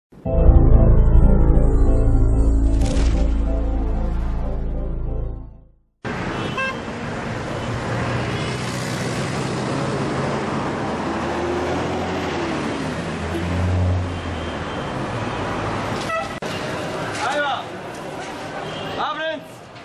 ايوه ابرنت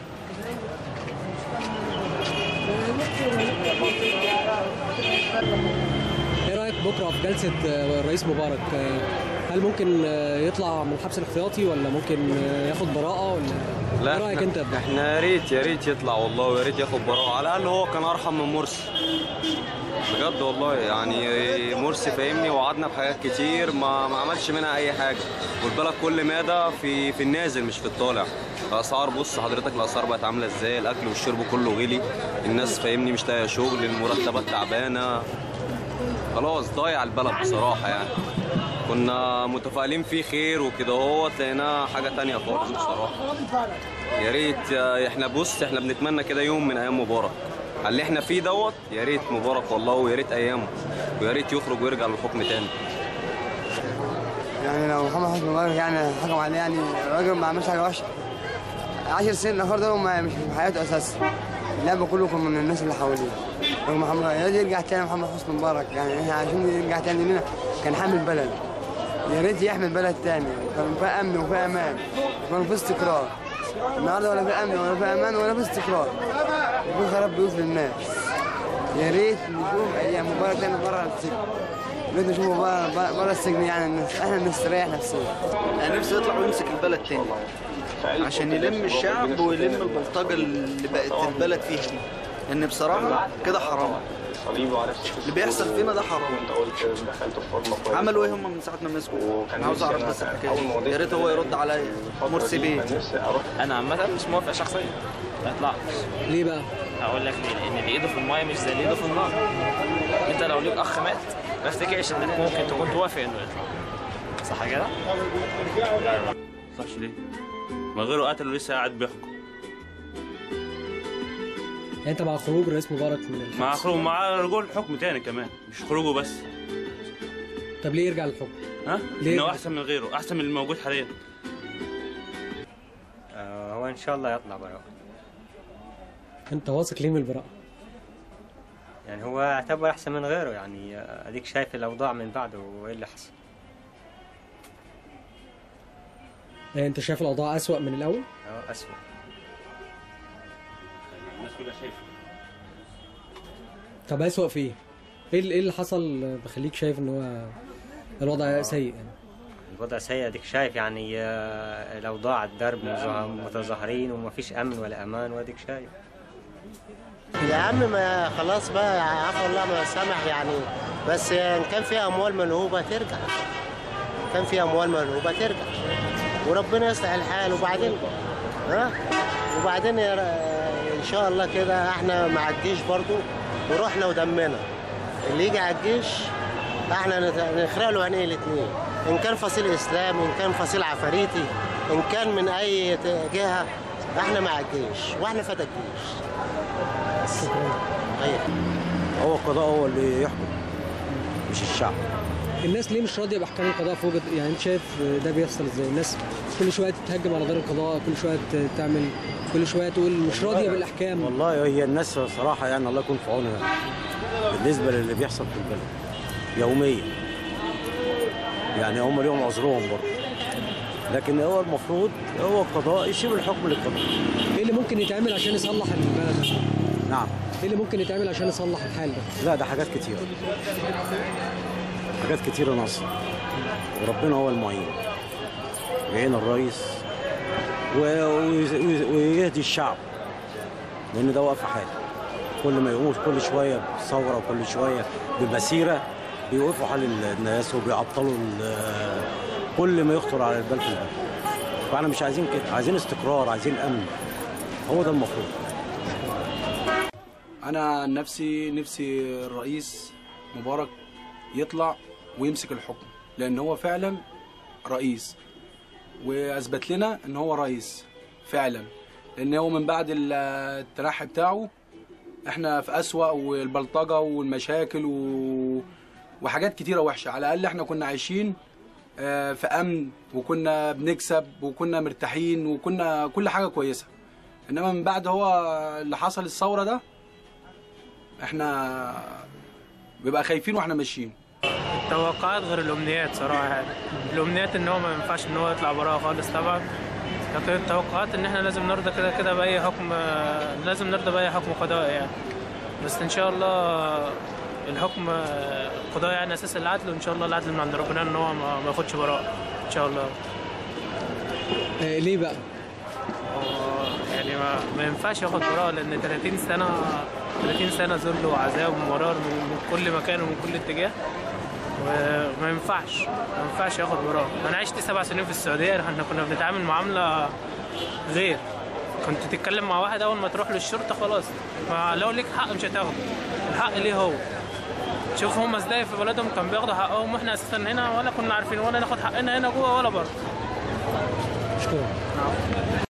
ايه رايك بكره في جلسه آه، الرئيس مبارك آه، هل ممكن آه، يطلع من الحبس الاحتياطي ولا ممكن آه، ياخد براءه ولا ايه رايك انت بده؟ احنا يا ريت يا ريت يطلع والله ويا ريت ياخد براءه على الاقل هو كان ارحم من مرسي بجد والله يعني مرسي فاهمني وعدنا بحاجات كتير ما ما عملش منها اي حاجه والبلد كل مادة في في النازل مش في الطالع الاسعار بص حضرتك الاسعار بقت عامله ازاي الاكل والشرب كله غلي الناس فاهمني مش لاقيه شغل المرتبات تعبانه خلاص ضايع البلد بصراحه يعني كنا متفائلين فيه خير وكده هو لقيناه حاجه تانية خالص بصراحه يا ريت يا- احنا بص احنا بنتمنى كده يوم من ايام مبارك على اللي احنا فيه دوت يا ريت مبارك والله ويا ريت ايامه ويا ريت يخرج ويرجع للحكم تاني يعني لو محمد حسني مبارك يعني حكم عليه يعني راجل ما عملش حاجه وحشه 10 سنين الاخر ده ما- مش في حياته اساسا اللعب كله كان من الناس اللي حواليه لو محمد يا ريت يرجع تاني محمد حسني مبارك يعني احنا عايزين يرجع تاني لنا كان حامل بلد يا ريت يحمل بلد تاني كان في امن وفي امان كان في استقرار النهارده ولا في امن ولا في امان ولا في استقرار وفي خراب بيوت للناس يا ريت نشوف ايام مبارك تاني بره السجن يا ريت نشوفه بره بره السجن يعني الناس احنا نستريح نفسيا انا نفسي يطلع ويمسك البلد تاني عشان يلم الشعب ويلم البلطجه اللي بقت البلد فيها دي لان بصراحه كده حرام اللي بيحصل فينا ده حرام عملوا ايه هم من ساعه ما مسكوا انا عاوز اعرف بس الحكايه دي. يا ريت هو يرد عليا مرسي بيه انا عامه مش موافق شخصيا ما يطلعش ليه بقى؟ هقول لك ليه لان اللي ايده في المايه مش زي اللي ايده في النار انت لو ليك اخ مات ما افتكرش انك ممكن تكون توافق انه يطلع صح كده؟ صحش ليه؟ ما غيره قتل ولسه قاعد بيحكم يعني انت مع خروج الرئيس مبارك من الحبس مع خروج مع رجوع الحكم تاني كمان مش خروجه بس طب ليه يرجع للحكم؟ ها؟ ليه؟ انه احسن من غيره احسن من الموجود حاليا آه، هو ان شاء الله يطلع براءة انت واثق ليه من البراءه؟ يعني هو يعتبر احسن من غيره يعني آه، اديك شايف الاوضاع من بعده وايه اللي حصل يعني انت شايف الاوضاع اسوأ من الاول؟ اه اسوء الناس كلها شايفه طب اسوأ في ايه؟ ايه اللي- ايه اللي حصل بخليك شايف ان هو الوضع سيء يعني؟ الوضع سيء اديك شايف يعني آه، الاوضاع الدرب مظا- متظاهرين ومفيش امن ولا امان واديك شايف يا عم ما خلاص بقى عفوا الله ما سامح يعني بس ان كان في اموال منهوبه ترجع كان في اموال منهوبه ترجع وربنا يصلح الحال وبعدين ها وبعدين يا ر- ان شاء الله كده احنا مع الجيش برضو وروحنا ودمنا اللي يجي على الجيش احنا نت- نخرق له عينيه الاثنين ان كان فصيل اسلام ان كان فصيل عفاريتي ان كان من اي ت- جهه احنا مع الجيش واحنا فدا الجيش أيوة. هو القضاء هو اللي يحكم مش الشعب الناس ليه مش راضيه باحكام القضاء في وجهه يعني انت شايف ده بيحصل ازاي؟ الناس كل شويه تتهجم على دار القضاء، كل شويه ت- تعمل كل شويه تقول مش راضيه بالاحكام والله هي الناس صراحة يعني الله يكون في عونها بالنسبة للي بيحصل في البلد يوميا يعني هم ليهم عذرهم برضه لكن هو المفروض هو القضاء يسيب الحكم للقضاء ايه اللي ممكن يتعمل عشان يصلح البلد؟ نعم ايه اللي ممكن يتعمل عشان يصلح الحال ده؟ لا ده حاجات كتيرة حاجات كتيرة ناقصة وربنا هو المعين يعين الرئيس و- و- ويهدي الشعب لأن ده واقف حاله كل ما يقول كل شوية بثورة وكل شوية بمسيرة بيوقفوا حال الناس وبيعطلوا ال- كل ما يخطر على البال في البلد فاحنا مش عايزين كده عايزين استقرار عايزين أمن هو ده المفروض انا عن نفسي نفسي الرئيس مبارك يطلع ويمسك الحكم لان هو فعلا رئيس واثبت لنا ان هو رئيس فعلا لان هو من بعد ال- التنحي بتاعه احنا في اسوأ والبلطجه والمشاكل و... وحاجات كتيره وحشه على الاقل احنا كنا عايشين آه، في امن وكنا بنكسب وكنا مرتاحين وكنا كل حاجه كويسه انما من بعد هو اللي حصل الثوره ده احنا بيبقى خايفين واحنا ماشيين التوقعات غير الامنيات صراحه يعني الامنيات ان هو ما ينفعش ان هو يطلع براها خالص طبعا لكن التوقعات ان احنا لازم نرضى كده كده باي حكم لازم نرضى باي حكم قضائي يعني بس ان شاء الله الحكم القضائي يعني اساس العدل وان شاء الله العدل من عند ربنا ان هو ما ما ياخدش براءه ان شاء الله آه، ليه بقى؟ هو يعني ما, ما ينفعش ياخد براءة لأن 30 سنة 30 سنة ذل وعذاب ومرار من, من كل مكان ومن كل اتجاه وما ينفعش ما ينفعش ياخد براءة أنا عشت سبع سنين في السعودية احنا كنا بنتعامل معاملة غير كنت تتكلم مع واحد أول ما تروح للشرطة خلاص ما لو ليك حق مش هتاخده الحق ليه هو شوف هم ازاي في بلدهم كانوا بياخدوا حقهم واحنا اساسا هنا ولا كنا عارفين ولا ناخد حقنا هنا جوه ولا بره شكرا